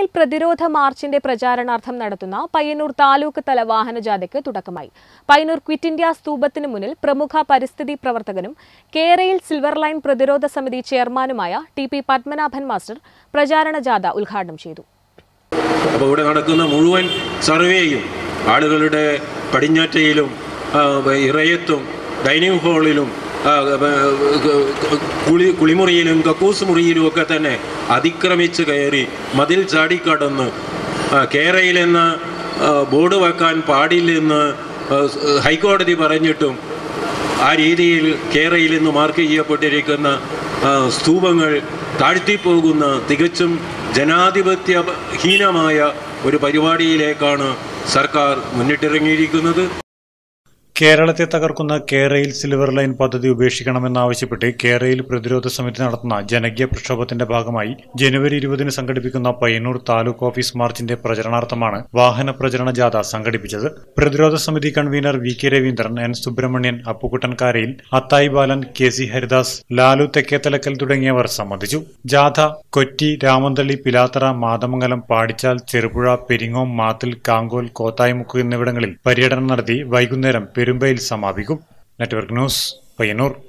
കേരയിൽ പ്രതിരോധ മാർച്ചിന്റെ പ്രചാരണാർത്ഥം നടത്തുന്ന പയ്യന്നൂർ താലൂക്ക് തല വാഹനജാഥയ്ക്ക് തുടക്കമായി പയ്യന്നൂർ ക്വിറ്റ് ഇന്ത്യ സ്തൂപത്തിന് മുന്നിൽ പ്രമുഖ പരിസ്ഥിതി പ്രവർത്തകനും കേരയിൽ സിൽവർ ലൈൻ പ്രതിരോധ സമിതി ചെയർമാനുമായ ടി പി പത്മനാഭൻ മാസ്റ്റർ പ്രചാരണ ജാഥ ഉദ്ഘാടനം ചെയ്തു അപ്പോൾ ഇവിടെ നടക്കുന്ന മുഴുവൻ സർവേയും ആളുകളുടെ പടിഞ്ഞാറ്റയിലും ആ, ഇറയത്തും ഡൈനിങ് ഹാളിലും ആ, ആ, കുളി കുളിമുറിയിലും കക്കൂസ് മുറിയിലും ഒക്കെ തന്നെ അതിക്രമിച്ച് കയറി മതിൽ ചാടിക്കടന്ന് ആ, കേരളയിലെന്ന ആ, ബോർഡ് വെക്കാൻ പാടില്ലെന്ന് ആ, ഹൈക്കോടതി പറഞ്ഞിട്ടും ആ രീതിയിൽ കേരളയിൽ നിന്ന് മാർക്ക് ചെയ്യപ്പെട്ടിരിക്കുന്ന ആ, സ്തൂപങ്ങൾ താഴ്ത്തിപ്പോകുന്ന തികച്ചും ജനാധിപത്യഹീനമായ ഒരു പരിപാടിയിലേക്കാണ് സർക്കാർ മുന്നിട്ടിറങ്ങിയിരിക്കുന്നത് കേരളത്തെ തകർക്കുന്ന കേരയിൽ സിൽവർ ലൈൻ പദ്ധതി ഉപേക്ഷിക്കണമെന്നാവശ്യപ്പെട്ട് കേരയിൽ പ്രതിരോധ സമിതി നടത്തുന്ന ജനകീയ പ്രക്ഷോഭത്തിന്റെ ഭാഗമായി ജനുവരി ഇരുപതിന് സംഘടിപ്പിക്കുന്ന പയ്യന്നൂർ താലൂക്ക് ഓഫീസ് മാർച്ചിന്റെ പ്രചരണാർത്ഥമാണ് വാഹന പ്രചരണ ജാഥ സംഘടിപ്പിച്ചത് പ്രതിരോധ സമിതി convener V K Raveendran N Subramanian Appukuttan Karayil Athayi Balan K C Haridas Lalu Thekkethalakkal തുടങ്ങിയവർ സംബന്ധിച്ചു ജാഥ കൊറ്റി രാമന്തള്ളി പിലാത്തറ മാതമംഗലം പാടിച്ചാൽ ചെറുപുഴ പെരിങ്ങോം മാത്തിൽ കാങ്കോൽ കോത്തായിമുക്ക് എന്നിവിടങ്ങളിൽ പര്യടനം നടത്തി വൈകുന്നേരം പെരുമ്പയിൽ സമാപിക്കും നെറ്റ്വർക്ക് ന്യൂസ് പയ്യന്നൂർ